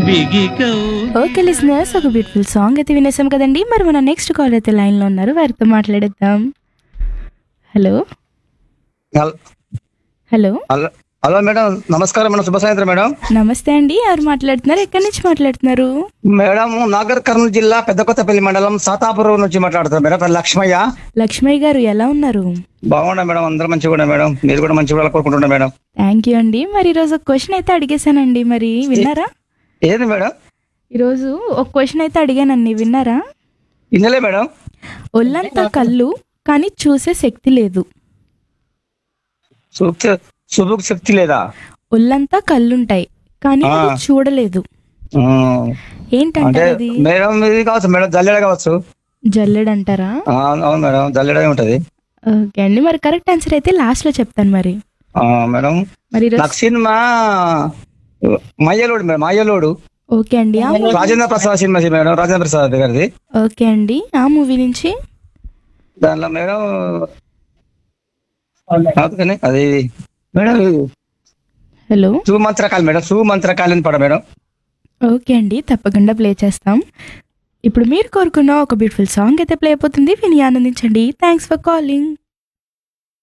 బిగికౌ okay listeners ఒక beautiful song అయితే వినేసాం కదండి మరి మన నెక్స్ట్ కాల్ అయితే లైన్లో ఉన్నారు వారితో మాట్లాడేద్దాం హలో హల్- హలో హలో హలో మేడం నమస్కారం మేడం శుభ సాయంత్రం మేడం నమస్తే అండి ఎవరు మాట్లాడుతున్నారు ఎక్కడి నుంచి మాట్లాడుతున్నారు మేడం నాగర్ కర్నూలు జిల్లా పెద్ద కొత్తపల్లి మండలం సాతాపురం నుంచి మాట్లాడుతారు మేడం పేరు లక్ష్మయ్య లక్ష్మయ్య గారు ఎలా ఉన్నారు బాగున్నా మేడం అందరూ మంచిగా కూడా మేడం మీరు కూడా మంచిగా కూడా కోరుకుంటున్నా మేడం థ్యాంక్ యూ అండి మరి ఈరోజు ఒక క్వశ్చన్ అయితే అడిగేశానండి మరి విన్నారా ఏది మేడం ఈరోజు ఒక క్వశ్చన్ అయితే అడిగానండి విన్నారా ఇన్నలే మేడం ఒళ్ళంతా కళ్ళు కానీ చూసే శక్తి లేదు శుభ శుభకు శక్తి లేదా ఒళ్ళంతా కళ్ళుంటాయి కానీ ఆ. అది చూడలేదు ఉమ్. అంటే ఏంటంటే అది మేడం ఇది కావచ్చు మేడం జల్లెడ కావచ్చు జల్లెడంటారా ఆ, అవును మేడం జల్లెడే ఉంటది ఓకే అండి మరి కరెక్ట్ ఆన్సర్ అయితే లాస్ట్ లో చెప్తాను మరి ఆ, మేడం మరి ఈరోజు నాకు cinema Mayalodu madam Mayalodu okay అండి ఆ మూ- రాజేంద్ర ప్రసాద్ సినిమా మేడం రాజేంద్ర ప్రసాద్ గారిది ఓకే అండి ఆ మూవీ నుంచి దానిలో మేడం అందుకని అది మేడం హలో సుమంత్రకాలు మేడం సుమంత్రకాలు అని పడ మేడం ఓకే అండి తప్పకుండా ప్లే చేస్తాం ఇప్పుడు మీరు కోరుకున్న ఒక బ్యూటిఫుల్ సాంగ్ అయితే ప్లే అయిపోతుంది విని ఆనందించండి థ్యాంక్స్ ఫర్ కాలింగ్